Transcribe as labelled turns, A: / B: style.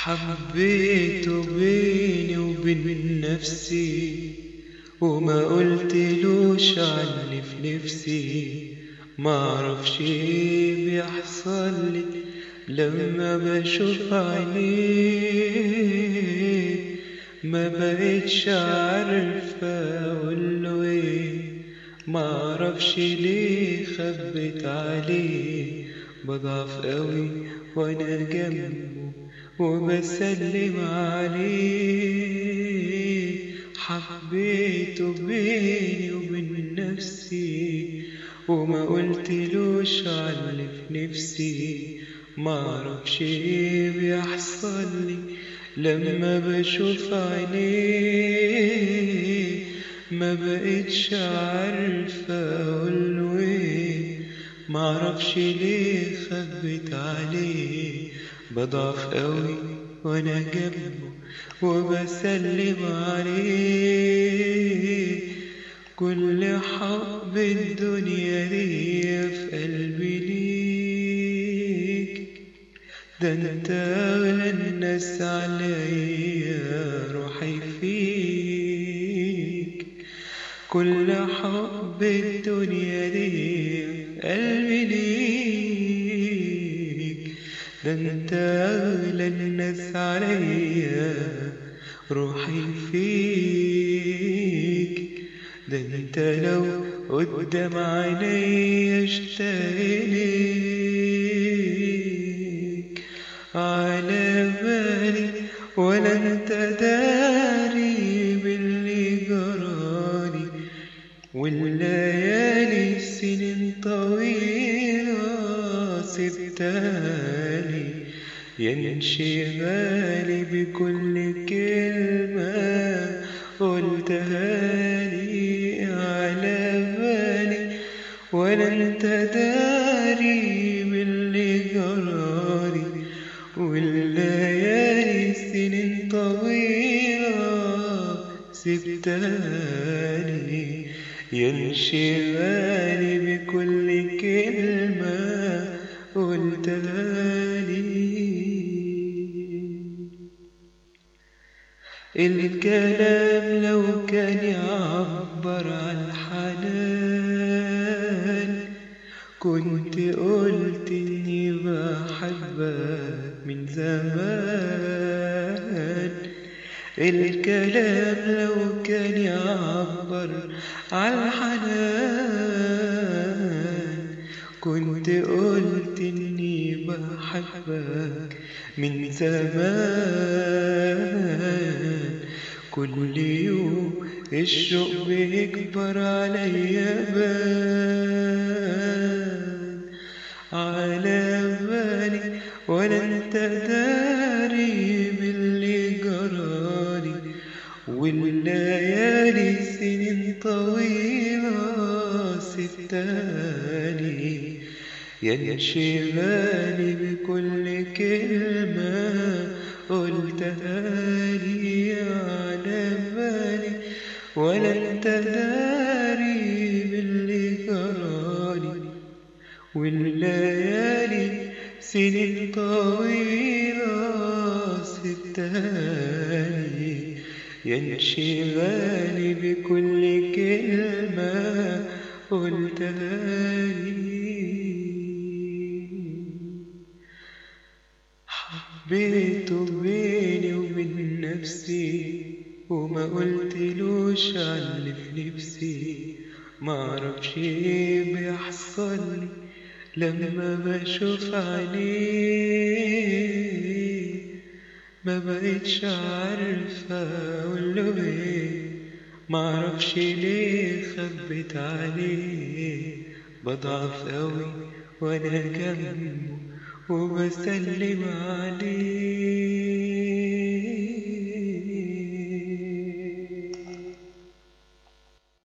A: حبيته بيني وبين نفسي وما قلتلوش عن اللي في نفسي معرفش ايه بيحصل لي لما بشوف عينيه ما بقتش عارفة اقوله ايه معرفش ليه خبت عليه بضعف قوي وانا جنبه وبسلم عليه حبيته بيني وبين نفسي وما قلتلوش على اللي في نفسي معرفش ايه بيحصل لي لما بشوف عينيه ما بقتش عارفة اقوله ايه معرفش ليه خبت عليه بضعف قوي وانا جنبه وبسلم عليه كل حب الدنيا دي في قلبي ليك ده انت اغلى الناس عليا روحي فيك كل حب الدنيا دي في قلبي ليك ده انت اغلى الناس عليا روحي فيك ده انت لو قدام عيني اشتاق ليك على بالي ولا انت داري باللي جرالي والليالي سنين طويلة سبتالي يا انشغالي بكل كلمة قلتها لي على بالي ولا انت داري باللي جرالي والليالي سنين طويلة سبتالي يا انشغالي بكل كلمة قلتها لي الكلام لو كان يعبر عن حنان كنت قلت اني بحبك من زمان الكلام لو كان يعبر عن حنان كنت قلت اني بحبك من زمان كل يوم الشوق بيكبر عليا بان على بالي ولا انت داري باللي جرالي والليالي سنين طويلة ستاني يا انشغالي بكل كلمة قلتها لي على بالي ولا انت داري باللي جرالي والليالي سنين طويلة ستاني يا انشغالي بكل كلمة قلتها لي حبيته بيني وبين نفسي وما قلتلوش على اللي في نفسي معرفش ايه بيحصل لي لما بشوف عينيه ما بقتش عارفة اقوله ايه معرفش ليه خبت عليه بضعف قوي وانا جنبه وبسلم عليه